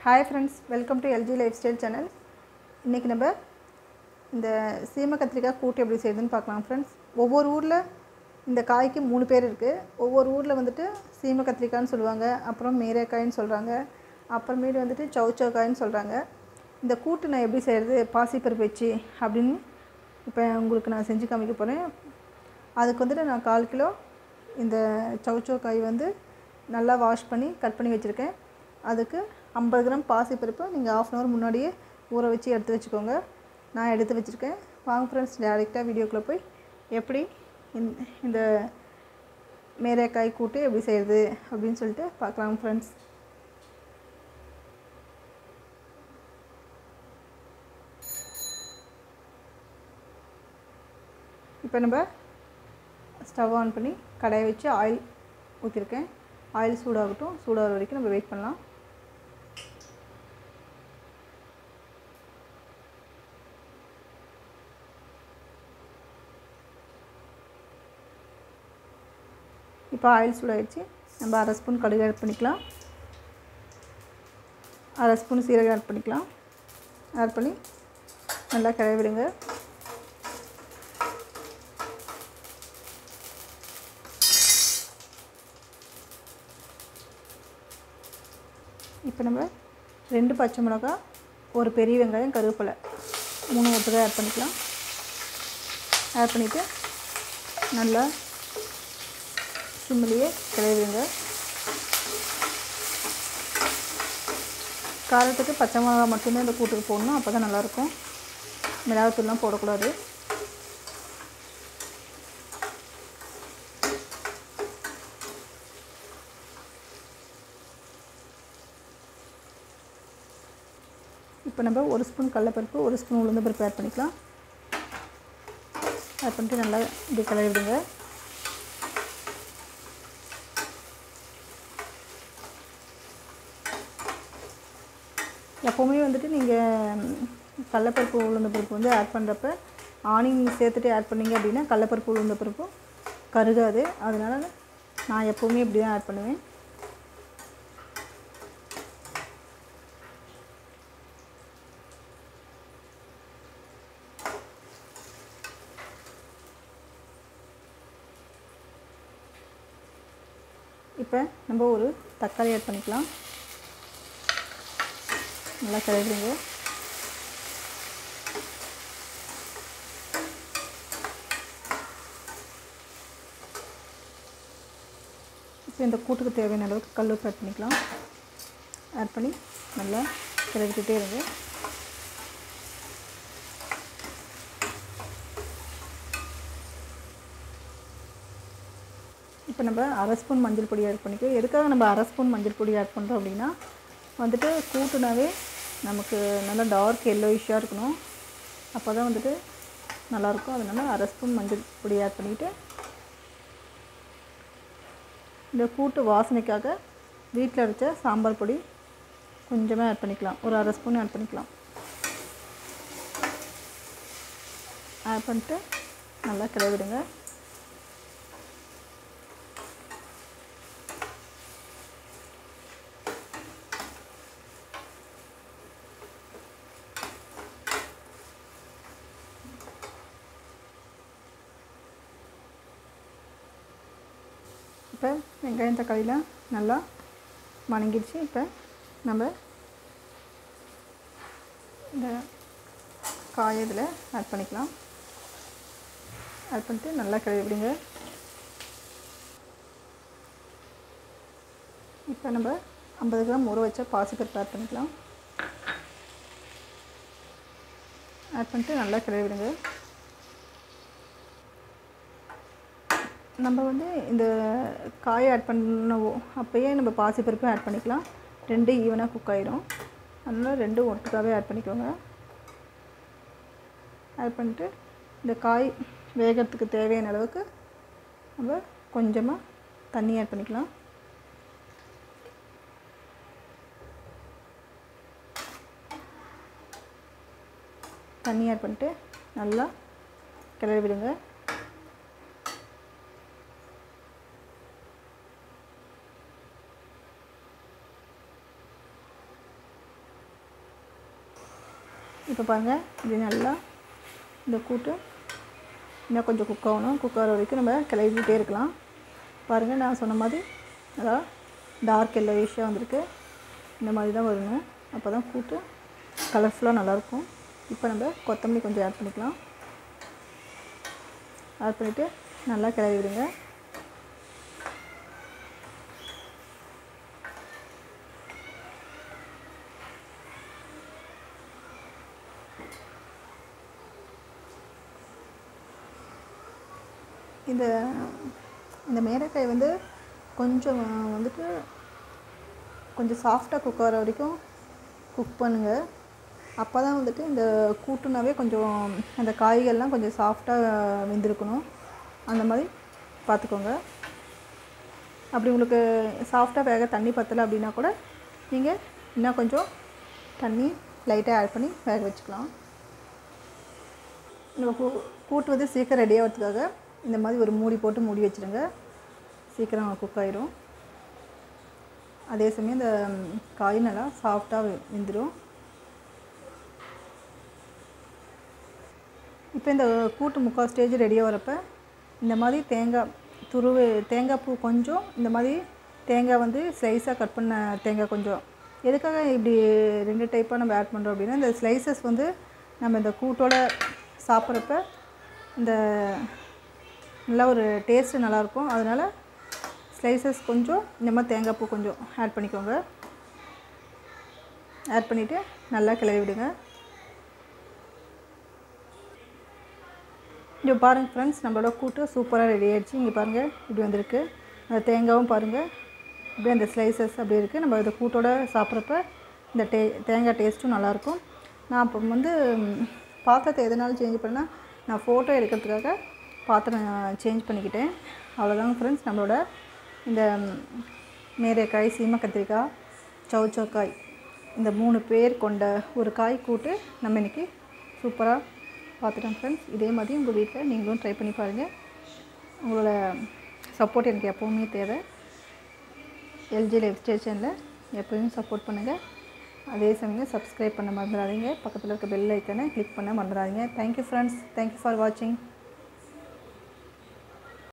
hi friends welcome to LG lifestyle channel இன்றைக்கி நம்ம இந்த சீம கத்திரிக்காய் கூட்டு எப்படி செய்யுதுன்னு பார்க்கலாம் ஃப்ரெண்ட்ஸ் ஒவ்வொரு ஊரில் இந்த காய்க்கு மூணு பேர் இருக்குது ஒவ்வொரு ஊரில் வந்துட்டு சீம கத்திரிக்காய்னு சொல்லுவாங்க அப்புறம் மேரக்காய்ன்னு சொல்கிறாங்க அப்புறமேட்டு வந்துட்டு சவுச்சவுக்காய்ன்னு சொல்கிறாங்க இந்த கூட்டு நான் எப்படி செய்கிறது பாசிப்பருப்பு வச்சு அப்படின்னு இப்போ உங்களுக்கு நான் செஞ்சு காமிக்க போகிறேன் அதுக்கு வந்துட்டு நான் கால் கிலோ இந்த சவுச்சவுக்காய் வந்து நல்லா வாஷ் பண்ணி கட் பண்ணி வச்சுருக்கேன் அதுக்கு ஐம்பது கிராம் பாசிப்பருப்பு நீங்கள் ஆஃப் அன் ஹவர் முன்னாடியே ஊற வச்சு எடுத்து வச்சுக்கோங்க நான் எடுத்து வச்சுருக்கேன் வாங்க ஃப்ரெண்ட்ஸ் டேரெக்டாக வீடியோக்குள்ளே போய் எப்படி இந்த இந்த மேரக்காய் கூட்டு எப்படி செய்கிறது அப்படின்னு சொல்லிட்டு பார்க்கலாம் ஃப்ரெண்ட்ஸ் இப்போ நம்ம ஸ்டவ் ஆன் பண்ணி கடாயை வச்சு ஆயில் ஊற்றிருக்கேன் ஆயில் சூடாகட்டும் சூடாகிற வரைக்கும் நம்ம வெயிட் பண்ணலாம் இப்போ ஆயில் சூடாகிடுச்சு நம்ம அரை ஸ்பூன் கடுகு ஆட் பண்ணிக்கலாம் அரை ஸ்பூன் சீரகம் ஆட் பண்ணிக்கலாம் ஆட் பண்ணி நல்லா கிளறி விடுங்க இப்போ நம்ம ரெண்டு பச்சை மிளகா ஒரு பெரிய வெங்காயம் கருவேப்பிலை மூணு ஒட்டுக்காய் ஆட் பண்ணிக்கலாம் ஆட் பண்ணிவிட்டு நல்லா சிம்மிலேயே கிளறிடுங்க காரத்துக்கு பச்சை மிளகா மட்டும்தான் இந்த கூட்டுக்கு போடணும் அப்போ தான் நல்லாயிருக்கும் மிளகாத்தூள்லாம் போடக்கூடாது இப்போ நம்ம ஒரு ஸ்பூன் கடலப்பருப்பு ஒரு ஸ்பூன் உளுந்த பருப்பு ஆட் பண்ணிக்கலாம் ஆட் பண்ணிட்டு நல்லா இப்படி கிளறி விடுங்க எப்போவுமே வந்துட்டு நீங்கள் கடலப்பருப்பு உளுந்த பருப்பு வந்து ஆட் பண்ணுறப்ப ஆனியன் சேர்த்துட்டு ஆட் பண்ணிங்க அப்படின்னா கடலப்பருப்பு உளுந்த பருப்பும் கருகாது அதனால் நான் எப்போவுமே இப்படி தான் ஆட் பண்ணுவேன் இப்போ நம்ம ஒரு தக்காளி ஆட் பண்ணிக்கலாம் நல்லா கிளறிடுங்க இப்போ இந்த கூட்டுக்கு தேவையான அளவுக்கு கல் உப்பு ஆட் பண்ணிக்கலாம் ஆட் பண்ணி நல்லா கிளறிக்கிட்டே இருங்க இப்போ நம்ம அரை ஸ்பூன் மஞ்சள் பொடி ஆட் பண்ணிக்கிறோம் எதுக்காக நம்ம அரை ஸ்பூன் மஞ்சள் பொடி ஆட் பண்ணுறோம் அப்படின்னா வந்துட்டு கூட்டுனாவே நமக்கு நல்லா டார்க் எல்லோயிஷாக இருக்கணும் அப்போ தான் வந்துட்டு நல்லாயிருக்கும் அதனால் அரை ஸ்பூன் மஞ்சள் பொடி ஆட் பண்ணிவிட்டு இந்த கூட்டு வாசனைக்காக வீட்டில் அரைச்ச சாம்பார் பொடி கொஞ்சமாக ஆட் பண்ணிக்கலாம் ஒரு அரை ஸ்பூன் ஆட் பண்ணிக்கலாம் ஆட் பண்ணிட்டு நல்லா கிளவிடுங்க இப்போ வெங்காயம் தக்காளிலாம் நல்லா வணங்கிடுச்சு இப்போ நம்ம இந்த காய இதில் ஆட் பண்ணிக்கலாம் ஆட் பண்ணிட்டு நல்லா கழுவி விடுங்க இப்போ நம்ம ஐம்பது கிராம் ஊற வச்ச பாசிப்பருப்பு ஆட் பண்ணிக்கலாம் ஆட் பண்ணிட்டு நல்லா கழுவி விடுங்க நம்ம வந்து இந்த காயை ஆட் பண்ணவோ அப்போயே நம்ம பாசிப்பருப்பு ஆட் பண்ணிக்கலாம் ரெண்டு ஈவனாக குக் ஆகிடும் அதனால் ரெண்டும் ஒட்டுக்காகவே ஆட் பண்ணிக்கோங்க ஆட் பண்ணிட்டு இந்த காய் வேகிறதுக்கு தேவையான அளவுக்கு நம்ம கொஞ்சமாக தண்ணி ஆட் பண்ணிக்கலாம் தண்ணி ஆட் பண்ணிட்டு நல்லா கிளறி விடுங்க இப்போ பாருங்கள் இது நல்லா இந்த கூட்டு இன்னும் கொஞ்சம் குக் ஆகணும் குக் ஆகிற வரைக்கும் நம்ம கிளறிக்கிட்டே இருக்கலாம் பாருங்கள் நான் சொன்ன மாதிரி அதான் டார்க் எல்லோயிஷாக வந்திருக்கு இந்த மாதிரி தான் வரணும் அப்போ தான் கூட்டு கலர்ஃபுல்லாக நல்லாயிருக்கும் இப்போ நம்ம கொத்தமல்லி கொஞ்சம் ஆட் பண்ணிக்கலாம் ஆட் பண்ணிவிட்டு நல்லா கிளறி விடுங்க இந்த இந்த மேரக்காய் வந்து கொஞ்சம் வந்துட்டு கொஞ்சம் சாஃப்டாக குக் ஆகிற வரைக்கும் குக் பண்ணுங்கள் அப்போ தான் வந்துட்டு இந்த கூட்டுனாவே கொஞ்சம் அந்த காய்கள்லாம் கொஞ்சம் சாஃப்டாக வெந்திருக்கணும் அந்த மாதிரி பார்த்துக்கோங்க அப்படி உங்களுக்கு சாஃப்டாக வேக தண்ணி பத்தலை அப்படின்னா கூட நீங்கள் இன்னும் கொஞ்சம் தண்ணி லைட்டாக ஆட் பண்ணி வேக வச்சுக்கலாம் நம்ம கூ கூட்டு வந்து சீக்கிரம் ரெடி ஆகிறதுக்காக இந்த மாதிரி ஒரு மூடி போட்டு மூடி வச்சுருங்க சீக்கிரம் குக் ஆயிரும் அதே சமயம் இந்த காய் நல்லா சாஃப்டாக வெந்துடும் இப்போ இந்த கூட்டு முக்கால் ஸ்டேஜ் ரெடியாக வரப்போ இந்த மாதிரி தேங்காய் துருவு தேங்காய் பூ கொஞ்சம் இந்த மாதிரி தேங்காய் வந்து ஸ்லைஸாக கட் பண்ண தேங்காய் கொஞ்சம் எதுக்காக இப்படி ரெண்டு டைப்பாக நம்ம ஆட் பண்ணுறோம் அப்படின்னா இந்த ஸ்லைசஸ் வந்து நம்ம இந்த கூட்டோட சாப்பிட்றப்ப இந்த நல்லா ஒரு டேஸ்ட்டு நல்லாயிருக்கும் அதனால் ஸ்லைசஸ் கொஞ்சம் இந்த மாதிரி தேங்காய் பூ கொஞ்சம் ஆட் பண்ணிக்கோங்க ஆட் பண்ணிவிட்டு நல்லா கிளறி விடுங்க இங்கே பாருங்கள் ஃப்ரெண்ட்ஸ் நம்மளோட கூட்டு சூப்பராக ரெடி ஆயிடுச்சு இங்கே பாருங்கள் இப்படி வந்திருக்கு அந்த தேங்காயும் பாருங்கள் இப்படியே அந்த ஸ்லைசஸ் அப்படி இருக்குது நம்ம இந்த கூட்டோட சாப்பிட்றப்ப இந்த டே தேங்காய் டேஸ்ட்டும் நல்லாயிருக்கும் நான் இப்போ வந்து ம், பாத்திரத்தை எதனாலும் சேஞ்ச் பண்ணால் நான் ஃபோட்டோ எடுக்கிறதுக்காக பாத்திரம் சேஞ்ச் பண்ணிக்கிட்டேன் அவ்வளோதாங்க ஃப்ரெண்ட்ஸ் நம்மளோட இந்த ம், மேரைக்காய் சீம கத்திரிக்காய் சவுச்சவுக்காய் இந்த மூணு பேர் கொண்ட ஒரு காய் கூட்டு நம்ம இன்றைக்கி சூப்பராக பார்த்துட்டோம் ஃப்ரெண்ட்ஸ் இதே மாதிரி உங்கள் வீட்டில் நீங்களும் ட்ரை பண்ணி பாருங்கள் உங்களோட சப்போர்ட் எனக்கு எப்போவுமே தேவை எல்ஜி லைஃப் ஸ்டைல் சேனலில் எப்போயும் சப்போர்ட் பண்ணுங்கள் அதே சமயம் சப்ஸ்கிரைப் பண்ண மறந்துடாதீங்க பக்கத்தில் இருக்க பெல் ஐக்கனை கிளிக் பண்ண மறந்துடாதீங்க தேங்க்யூ ஃப்ரெண்ட்ஸ் தேங்க்யூ ஃபார் வாட்சிங்